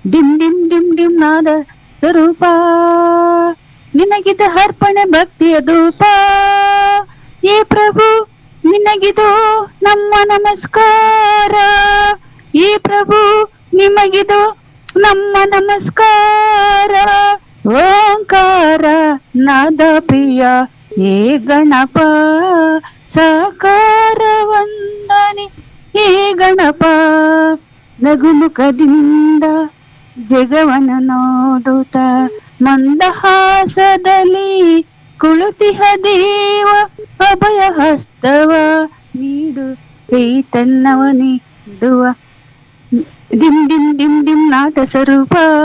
dim ಡಿಮ್ ಡಿಮ್ dim ನಾದ ಸ್ವರೂಪ ನಿನಗಿದ ಅರ್ಪಣೆ ಭಕ್ತಿಯ ಧೂಪ ಏ ಪ್ರಭು ನಿನಗಿದು ನಮ್ಮ ನಮಸ್ಕಾರ ಏ ಪ್ರಭು ನಿಮಗಿದು ನಮ್ಮ ನಮಸ್ಕಾರ ಓಂಕಾರ ನಾದ ಪ್ರಿಯ ಏ ಗಣಪ ಸಾಕಾರ ವಂದನೆ ಏ ಗಣಪ ನಗುಮುಖದಿಂದ ಜಗವನ ನೋಡುತ್ತ ಮಂದಹಾಸದಲ್ಲಿ ಕುಳಿತಿಹ ದೇವ ಅಭಯ ಹಸ್ತವ ನೀಡು ಚೈತನ್ಯವ ನೀಡುವ ಡಿಮ್ ಡಿಮ್ ಡಿಮ್ ಡಿಮ್ ನಾಟ ಸ್ವರೂಪ